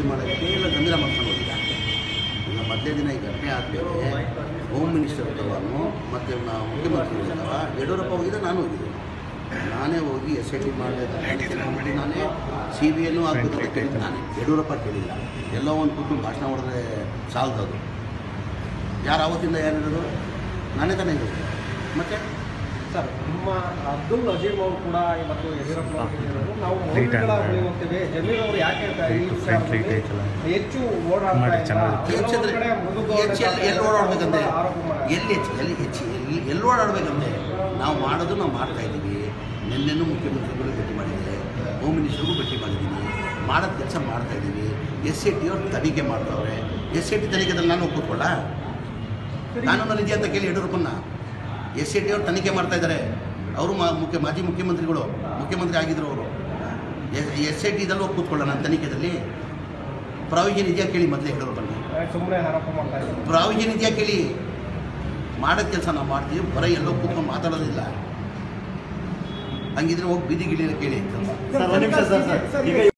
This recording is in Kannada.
ಭೇಟಿ ಮಾಡೋಕ್ಕೆ ಇಲ್ಲ ಗಂಭೀರ ಮಾಡ್ಕೊಂಡು ಹೋಗಿಲ್ಲ ಈಗ ಮೊದಲೇ ದಿನ ಈ ಘಟನೆ ಆದಮೇಲೆ ಹೋಮ್ ಮಿನಿಸ್ಟರ್ ಇರ್ತವನು ಮತ್ತು ಮುಖ್ಯಮಂತ್ರಿ ಇರ್ತಾವ ಯಡಿಯೂರಪ್ಪ ಹೋಗಿದ್ದೆ ನಾನು ಹೋಗಿದ್ದೆ ನಾನೇ ಹೋಗಿ ಎಸ್ ಐ ಟಿ ಮಾಡಿ ನಾನೇ ಸಿ ಬಿ ಐನೂ ಆಗಬೇಕು ಅಂತ ಕೇಳಿದ್ದು ನಾನೇ ಯಡಿಯೂರಪ್ಪ ಕೇಳಿಲ್ಲ ಎಲ್ಲೋ ಒಂದು ಕೂತು ಭಾಷಣ ಹೊಡೆದ್ರೆ ಸಾಲದದು ಯಾರು ಆವತ್ತಿಂದ ಯಾರು ಹೇಳಿದ್ರು ನಾನೇ ತಾನೇ ಹೇಳಿದ್ದು ಮತ್ತು ಸರ್ ನಿಮ್ಮ ಅಬ್ದುಲ್ ನಜೀರ್ ಅವರು ಕೂಡ ಇವತ್ತು ಯಡಿಯೂರಪ್ಪ ಅವರು ಹೇಳಿದ್ರು, ನಾವು ಮೌಲ್ಯಗಳ ಉಳಿಯುತ್ತೇವೆ ಜಮೀರ್ ಅವರು ಯಾಕೆ ಅಂತ ಈ ವಿಚಾರದಲ್ಲಿ ಹೆಚ್ಚು ಓಡಾಡ್ತಾ ಇಲ್ಲ ಹೆಚ್ಚು ಕೆಲವೊಂದು ಕಡೆ ಮೃದು ಹೆಚ್ಚು ಎಲ್ಲಿ ಎಲ್ಲಿ ಓಡಾಡ್ಬೇಕಂದ್ರೆ ಆರೋಪ ಮಾಡಿ ಎಲ್ಲಿ ಹೆಚ್ಚು ಎಲ್ಲಿ ಹೆಚ್ಚು ಎಲ್ಲಿ ಎಲ್ಲಿ ಓಡಾಡ್ಬೇಕಂದ್ರೆ ನಾವು ಮಾಡೋದು ನಾವು ಮಾಡ್ತಾ ಇದ್ದೀವಿ ನಿನ್ನೆನೂ ಮುಖ್ಯಮಂತ್ರಿಗಳು ಭೇಟಿ ಮಾಡಿದ್ದಾರೆ ಹೋಮ್ ಮಿನಿಸ್ಟರ್ಗೂ ಭೇಟಿ ಮಾಡಿದ್ದೀನಿ ಮಾಡೋದು ಕೆಲಸ ಮಾಡ್ತಾ ಇದ್ದೀವಿ ಎಸ್ ಐ ಟಿ ಅವ್ರು ತನಿಖೆ ಮಾಡ್ತಾವ್ರೆ ಎಸ್ ಐ ಟಿ ತನಿಖೆದಲ್ಲಿ ನಾನು ಕೂತ್ಕೊಳ್ಳ ಕಾನೂನು ನಿಧಿ ಅಂತ ಕೇಳಿ ಯಡಿಯೂರಪ್ಪನ ಎಸ್ ಐ ಟಿ ಅವ್ರು ತನಿಖೆ ಮಾಡ್ತಾ ಇದ್ದಾರೆ ಅವರು ಮಾ ಮುಖ್ಯ ಮಾಜಿ ಮುಖ್ಯಮಂತ್ರಿಗಳು ಮುಖ್ಯಮಂತ್ರಿ ಆಗಿದ್ರು ಅವರು ಎಸ್ ಐ ಟಿದಲ್ಲಿ ಹೋಗಿ ಕೂತ್ಕೊಳ್ಳೋಣ ನಾನು ತನಿಖೆದಲ್ಲಿ ಪ್ರಾವಿಷನ್ ಇದೆಯಾ ಕೇಳಿ ಮೊದಲೇ ಯಡಿಯೂರಪ್ಪನ ಸುಮ್ಮನೆ ಆರೋಪ ಮಾಡ್ತಾ ಇದ್ದಾರೆ ಪ್ರಾವಿಷನ್ ಇದೆಯಾ ಕೇಳಿ ಮಾಡೋದು ಕೆಲಸ ನಾವು ಮಾಡ್ತೀವಿ ಬರೀ ಎಲ್ಲೋ ಕೂತ್ಕೊಂಡು ಮಾತಾಡೋದಿಲ್ಲ ಹಂಗಿದ್ರೆ ಹೋಗಿ ಬೀದಿ ಗಿಳಿನ ಕೇಳಿ ಸರ್, ಒಂದ್ ನಿಮಿಷ ಸರ್, ಸರ್. ಈಗ